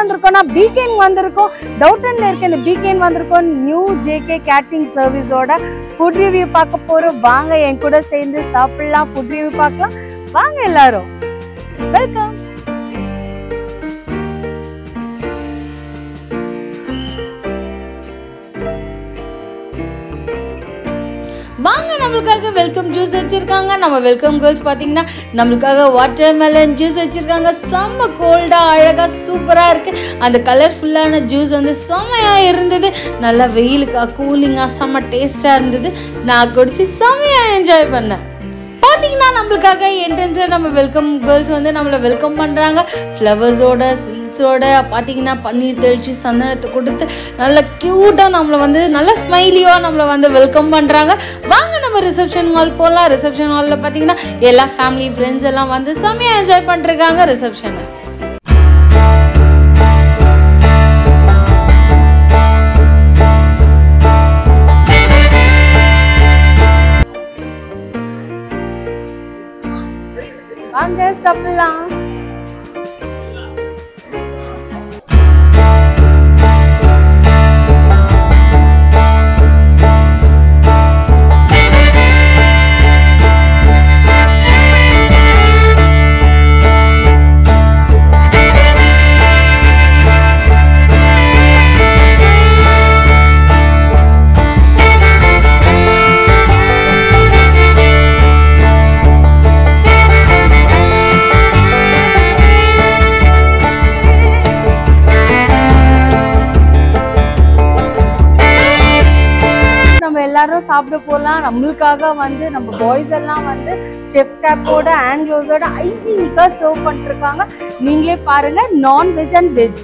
வந்திருக்கோம்னா began வந்திருக்கோம் டவுட்டன்ல இருக்க இந்த பிகேன் வந்திருக்கோம் நியூ ஜேகே கேட்டரிங் சர்வீஸோட ஃபுட் ரிவ்யூ பார்க்க போறோம் வாங்க என் கூட சேர்ந்து சாப்பிடலாம் ஃபுட் ரிவ்யூ பார்க்கலாம் வாங்க எல்லாரும் வெல்கம் வாங்க நம்மளுக்காக வெல்கம் ஜூஸ் வச்சிருக்காங்க நம்ம வெல்கம் கேர்ள்ஸ் பார்த்தீங்கன்னா நம்மளுக்காக வாட்டர் மெலன் ஜூஸ் வச்சிருக்காங்க செம்ம கோல்டாக அழகாக சூப்பராக இருக்கு அந்த கலர்ஃபுல்லான ஜூஸ் வந்து செம்மையாக இருந்தது நல்லா வெயிலுக்காக கூலிங்காக செம்ம டேஸ்ட்டாக இருந்தது நான் குடிச்சு செம்மையாக என்ஜாய் பண்ணேன் பார்த்தீங்கன்னா நம்மளுக்காக என்ட்ரன்ஸில் நம்ம வெல்கம் கேர்ள்ஸ் வந்து நம்மளை வெல்கம் பண்ணுறாங்க ஃப்ளவர்ஸோட ஸ்வீட்ஸோட பார்த்தீங்கன்னா பன்னீர் தெளிச்சு சந்தனத்தை கொடுத்து நல்ல க்யூட்டாக நம்மளை வந்து நல்ல ஸ்மைலியாக நம்மளை வந்து வெல்கம் பண்ணுறாங்க வாங்க நம்ம ரிசப்ஷன் ஹால் போகலாம் ரிசப்ஷன் ஹாலில் பார்த்தீங்கன்னா எல்லா ஃபேமிலி ஃப்ரெண்ட்ஸ் எல்லாம் வந்து செம்மையாக என்ஜாய் பண்ணிருக்காங்க ரிசப்ஷனை வாங்க சாப்பிடலாம் நம்ம எல்லாரும் சாப்பிட போகலாம் நம்மளுக்காக வந்து நம்ம பாய்ஸ் எல்லாம் வந்து ஷெஃப் கேப்போட ஹேண்ட் க்ளோஸோட ஹைஜீனிக்காக சர்வ் பண்ணிருக்காங்க நீங்களே பாருங்க non veg and veg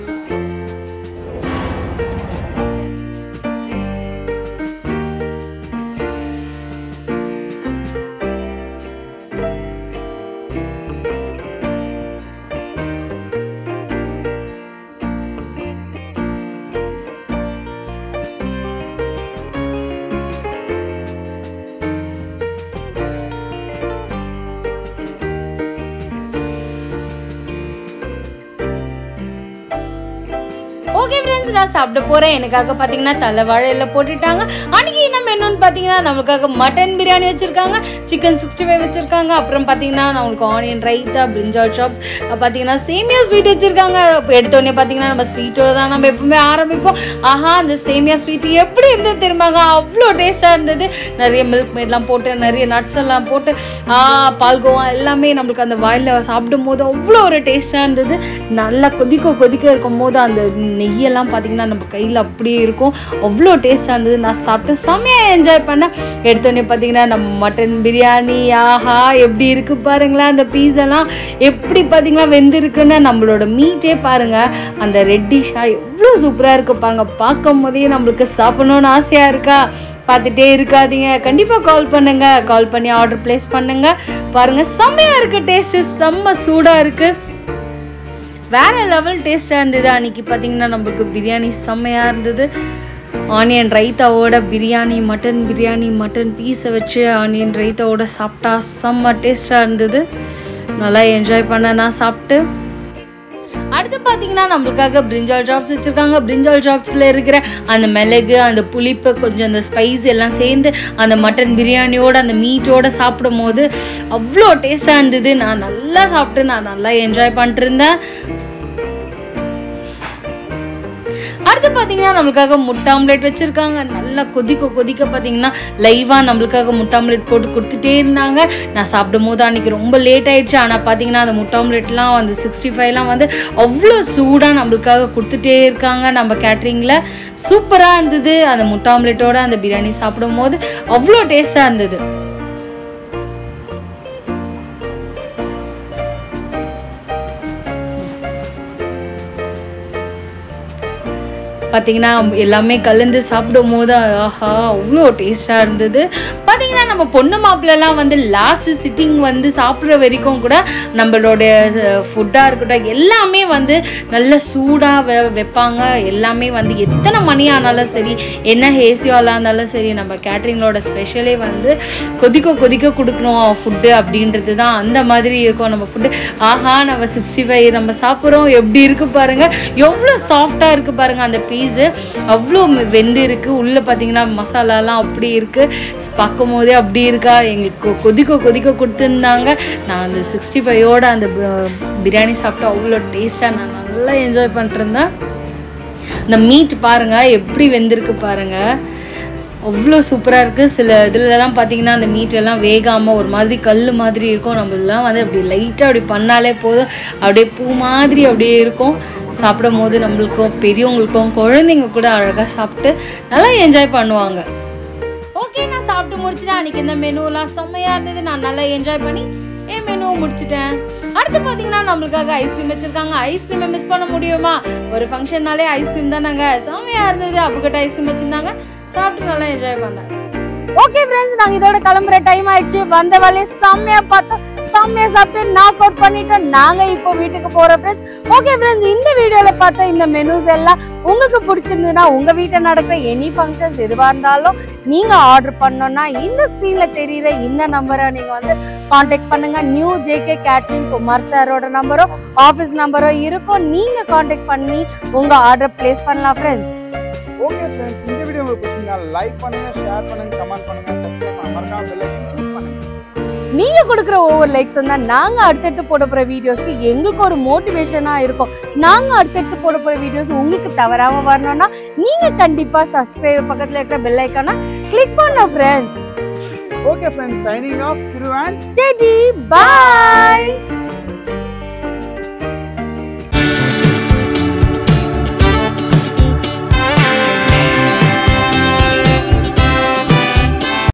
okay friends நான் சாப்பிட போகிறேன் எனக்காக பார்த்தீங்கன்னா தலை வாழையில போட்டுட்டாங்க அன்றைக்கி என்ன மெனுன்னு பார்த்தீங்கன்னா நம்மளுக்காக மட்டன் பிரியாணி வச்சுருக்காங்க சிக்கன் சிக்ஸ்டி ஃபைவ் வச்சுருக்காங்க அப்புறம் பார்த்தீங்கன்னா நம்மளுக்கு ஆனியன் ரைத்தா பிரிஞ்சால் ஷாப்ஸ் பார்த்தீங்கன்னா சேமியா ஸ்வீட் வச்சுருக்காங்க இப்போ எடுத்தோடனே பார்த்தீங்கன்னா நம்ம ஸ்வீட்டோட தான் நம்ம எப்பவுமே ஆரம்பிப்போம் ஆஹா அந்த சேமியா ஸ்வீட் எப்படி இருந்தது தெரியுமாங்க அவ்வளோ டேஸ்ட்டாக இருந்தது நிறைய மில்க் மேட்லாம் போட்டு நிறைய நட்ஸ் எல்லாம் போட்டு ஆ பால்கோவா எல்லாமே நம்மளுக்கு அந்த வாயில் சாப்பிடும் போது அவ்வளோ ஒரு டேஸ்ட்டாக இருந்தது நல்லா கொதிக்க கொதிக்க இருக்கும் போது அந்த நெய்யெல்லாம் பார்த்தீங்கன்னா நம்ம கையில் அப்படியே இருக்கும் அவ்வளோ டேஸ்ட்டாக இருந்தது நான் சாப்பிட்டு செம்மையாக என்ஜாய் பண்ணேன் எடுத்தோடனே பார்த்தீங்கன்னா நம்ம மட்டன் பிரியாணி ஆஹா எப்படி இருக்கு பாருங்களேன் அந்த பீஸெல்லாம் எப்படி பார்த்தீங்கன்னா வெந்திருக்குன்னு நம்மளோட மீட்டே பாருங்க அந்த ரெட்டிஷாக எவ்வளோ சூப்பராக இருக்கு பாருங்க பார்க்கும் போதே நம்மளுக்கு சாப்பிடணும்னு ஆசையாக இருக்கா பார்த்துட்டே இருக்காதீங்க கண்டிப்பாக கால் பண்ணுங்க கால் பண்ணி ஆர்டர் ப்ளேஸ் பண்ணுங்க பாருங்க செம்மையாக இருக்கு டேஸ்ட்டு செம்ம சூடாக இருக்குது வேற லெவல் டேஸ்டாக இருந்தது அன்னைக்கு பார்த்தீங்கன்னா நம்மளுக்கு பிரியாணி செம்மையாக இருந்தது ஆனியன் ரைத்தாவோட பிரியாணி மட்டன் பிரியாணி மட்டன் பீஸை வச்சு ஆனியன் ரைத்தாவோட சாப்பிட்டா செம்ம டேஸ்டாக இருந்தது நல்லா என்ஜாய் பண்ண நான் சாப்பிட்டு அடுத்து பார்த்தீங்கன்னா நம்மளுக்காக பிரிஞ்சால் ட்ராப்ஸ் வச்சுருக்காங்க பிரிஞ்சால் ட்ராப்ஸில் இருக்கிற அந்த மிளகு அந்த புளிப்பு கொஞ்சம் அந்த ஸ்பைஸ் எல்லாம் சேர்ந்து அந்த மட்டன் பிரியாணியோட அந்த மீட்டோட சாப்பிடும் போது அவ்வளோ டேஸ்ட்டாக இருந்தது நான் நல்லா சாப்பிட்டு நான் நல்லா என்ஜாய் பண்ணிட்டு இருந்தேன் அடுத்து பார்த்தீங்கன்னா நம்மளுக்காக முட்டை ஆம்லேட் வச்சுருக்காங்க நல்லா கொதிக்க கொதிக்க பார்த்தீங்கன்னா லைவாக நம்மளுக்காக முட்டை ஆம்லேட் போட்டு கொடுத்துட்டே இருந்தாங்க நான் சாப்பிடும் போது அன்றைக்கி ரொம்ப லேட் ஆயிடுச்சு ஆனால் பார்த்தீங்கன்னா அந்த முட்டை ஆம்லேட்லாம் வந்து சிக்ஸ்டி ஃபைவ்லாம் வந்து அவ்வளோ சூடாக நம்மளுக்காக கொடுத்துட்டே இருக்காங்க நம்ம கேட்ரிங்கில் சூப்பராக இருந்தது அந்த முட்டை ஆம்லேட்டோட அந்த பிரியாணி சாப்பிடும் போது அவ்வளோ டேஸ்ட்டாக இருந்தது பார்த்தீங்கன்னா எல்லாமே கலந்து சாப்பிடும் போது ஆஹா அவ்வளோ டேஸ்ட்டாக இருந்தது பார்த்தீங்கன்னா நம்ம பொண்ணு மாப்பிள்ளலாம் வந்து லாஸ்ட் சிட்டிங் வந்து சாப்பிட்ற வரைக்கும் கூட நம்மளோட ஃபுட்டாக இருக்கட்டும் எல்லாமே வந்து நல்ல சூடாக வெ வைப்பாங்க எல்லாமே வந்து எத்தனை மணி ஆனாலும் சரி என்ன ஹேசியாலாக இருந்தாலும் சரி நம்ம கேட்ரிங்களோட ஸ்பெஷலே வந்து கொதிக்க கொதிக்க கொடுக்கணும் ஃபுட்டு அப்படின்றது தான் அந்த மாதிரி இருக்கும் நம்ம ஃபுட்டு ஆஹா நம்ம சிக்ஸ்டி ஃபைவ் நம்ம சாப்பிட்றோம் எப்படி இருக்கு பாருங்க எவ்வளோ சாஃப்டாக இருக்கு பாருங்க அந்த பீஸு அவ்வளோ வெந்து இருக்கு உள்ளே பார்த்தீங்கன்னா மசாலாலாம் அப்படி இருக்கு பார்க்கும் போதே அப்படி இருக்கா எங்களுக்கு கொ- கொதிக்க கொதிக்க கொடுத்துருந்தாங்க நான் அந்த சிக்ஸ்டி ஃபைவோட அந்த ப- பிரியாணி சாப்பிட்டு அவ்வளோ டேஸ்ட்டாக நான் நல்லா என்ஜாய் பண்ணிட்டுருந்தேன் இந்த மீட் பாருங்க எப்படி வெந்திருக்கு பாருங்க அவ்வளோ சூப்பராக இருக்குது சில இதுலலாம் பார்த்தீங்கன்னா அந்த மீட் எல்லாம் வேகாமல் ஒரு மாதிரி கல் மாதிரி இருக்கும் நம்ம இதெல்லாம் வந்து அப்படி லைட்டாக அப்படி பண்ணாலே போதும் அப்படியே பூ மாதிரி அப்படியே இருக்கும் சாப்பிடும் போது நம்மளுக்கும் பெரியவங்களுக்கும் குழந்தைங்க கூட அழகாக சாப்பிட்டு நல்லா என்ஜாய் பண்ணுவாங்க ஓகே நான் சாப்பிட்டு முடிச்சிட்டேன் அன்றைக்கி இந்த மெனுலாம் செம்மையாக இருந்தது நான் நல்லா என்ஜாய் பண்ணி என் மெனுவை முடிச்சிட்டேன் அடுத்து பார்த்தீங்கன்னா நம்மளுக்காக ஐஸ்கிரீம் வச்சுருக்காங்க ஐஸ்கிரீமை மிஸ் பண்ண முடியுமா ஒரு ஃபங்க்ஷன்னாலே ஐஸ்கிரீம் தான் நாங்கள் செம்மையாக இருந்தது அப்புக்கிட்ட ஐஸ்கிரீம் வச்சுருந்தாங்க சாப்பிட்டு நல்லா என்ஜாய் பண்ணேன் ஓகே ஃப்ரெண்ட்ஸ் நாங்கள் இதோட கிளம்புற டைம் ஆயிடுச்சு வந்த வேலையை செம்மையாக பார்த்தோம் செம்மையாக சாப்பிட்டு நாக் அவுட் பண்ணிட்டோம் நாங்கள் இப்போ வீட்டுக்கு போகிறோம் ஃப்ரெண்ட்ஸ் ஓகே ஃப்ரெண்ட்ஸ் இந்த வீடியோவில் பார்த்த இந்த மெனூஸ் எல்லாம் உங்களுக்கு பிடிச்சிருந்ததுன்னா உங்கள் வீட்டில் நடக்கிற எனி ஃபங்க்ஷன்ஸ் எதுவாக இருந்தாலும் நீங்கள் ஆர்டர் பண்ணோன்னா இந்த ஸ்க்ரீனில் தெரியுற இந்த நம்பரை நீங்கள் வந்து காண்டாக்ட் பண்ணுங்க நியூ ஜேகே கேட்ரிங் குமார் சாரோட நம்பரோ ஆஃபீஸ் நம்பரோ இருக்கும் நீங்கள் காண்டாக்ட் பண்ணி உங்கள் ஆர்டர் ப்ளேஸ் பண்ணலாம் ஃப்ரெண்ட்ஸ் ஓகே ஃப்ரெண்ட்ஸ் இந்த வீடியோ உங்களுக்கு பிடிச்சிருந்தா லைக் பண்ணுங்க ஷேர் பண்ணுங்க கமெண்ட் பண்ணுங்க சப்ஸ்கிரைப் பண்ண மறக்காம பெல் ஐக்கன் கிளிக் பண்ணுங்க நீங்க கொடுக்குற ஒவ்வொரு லைக்ஸ் தான் நாங்க அடுத்தடுத்து போட போற வீடியோஸ்க்கு எங்களுக்கு ஒரு மோட்டிவேஷனா இருக்கும் நாங்க அடுத்தடுத்து போட போற வீடியோஸ் உங்களுக்கு தவறாம வரணும்னா நீங்க கண்டிப்பா சப்ஸ்கிரைப் பக்கத்துல இருக்கிற பெல் ஐக்கான கிளிக் பண்ண friends okay friends signing off Thiruvan பாய்